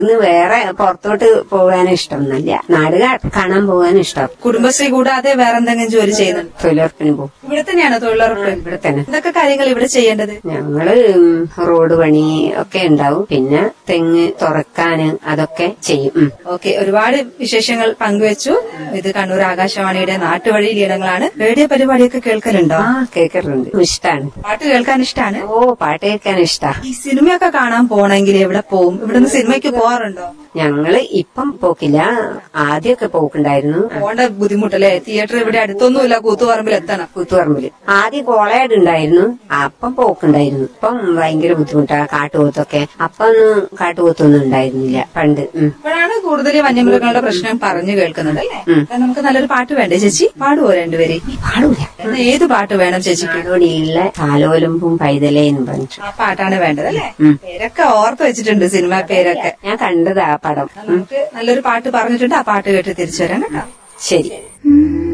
ഇന്ന് വേറെ പുറത്തോട്ട് പോകാൻ ഇഷ്ടമൊന്നുമില്ല നാട് കാ- കാണാൻ പോകാൻ ഇഷ്ടം കുടുംബശ്രീ കൂടാതെ വേറെ എന്തെങ്കിലും ജോലി ചെയ്യുന്നുണ്ട് തൊഴിലുറപ്പിന് പോകും ഇവിടെ തന്നെയാണോ തൊഴിലുറപ്പ് ഇവിടെ തന്നെ എന്തൊക്കെ കാര്യങ്ങൾ ഇവിടെ ചെയ്യേണ്ടത് ഞങ്ങള് ഉം, റോഡ് പണി ഒക്കെ ഉണ്ടാവും പിന്നെ തെങ്ങ് തുറക്കാന് അതൊക്കെ ചെയ്യും ഉം. ഓക്കെ ഒരുപാട് വിശേഷങ്ങൾ പങ്കുവച്ചു ഇത് കണ്ണൂർ ആകാശവാണിയുടെ നാട്ടുവഴി ലീലങ്ങളാണ് റേഡിയോ പരിപാടിയൊക്കെ കേൾക്കലുണ്ടോ ആ കേൾക്കാറുണ്ട് ഇഷ്ടാണ് പാട്ട് കേൾക്കാൻ ഇഷ്ടമാണ് ഓ പാട്ട് കേൾക്കാൻ ഇഷ്ടാ ഈ സിനിമയൊക്കെ കാണാൻ പോണെങ്കിൽ എവിടെ പോവും ഇവിടുന്ന് സിനിമയ്ക്ക് പോവാറുണ്ടോ ഞങ്ങള് ഇപ്പം പോക്കില്ല ആദ്യമൊക്കെ പോക്കുണ്ടായിരുന്നു പോകേണ്ട ബുദ്ധിമുട്ടല്ലേ തിയേറ്റർ ഇവിടെ അടുത്തൊന്നുമില്ല കൂത്തുപറമ്പിൽ എത്തണം കൂത്തുപറമ്പില് ആദ്യം കോളയാട് ഉണ്ടായിരുന്നു അപ്പം പോക്കുണ്ടായിരുന്നു ഇപ്പം ഭയങ്കര ബുദ്ധിമുട്ടാ കാട്ടുപോത്തൊക്കെ അപ്പൊ ഒന്നും കാട്ടുപോത്തൊന്നും ഉണ്ടായിരുന്നില്ല പണ്ട് ഉം. ഇപ്പോഴാണ് കൂടുതൽ വന്യമൃഗങ്ങളുടെ പ്രശ്നം പറഞ്ഞു കേൾക്കുന്നത് അല്ലേ അപ്പൊ നമുക്ക് നല്ലൊരു പാട്ട് വേണ്ടേ ചേച്ചി പാടുവോ രണ്ടുപേരെ പാടൂല എന്നാ ഏത് പാട്ട് വേണം ചേച്ചിക്ക് നാടോടിയിലെ താലോലമ്പും പൈതലേ എന്ന് പറഞ്ഞു ആ പാട്ടാണ് വേണ്ടത് അല്ലേ പേരൊക്കെ ഓർത്ത് വെച്ചിട്ടുണ്ട് സിനിമ പേരൊക്കെ ഞാൻ കണ്ടതാ ആ പടം നമുക്ക് നല്ലൊരു പാട്ട് പറഞ്ഞിട്ടുണ്ട് ആ പാട്ട് കേട്ട് തിരിച്ചു വരാം കേട്ടോ ശരി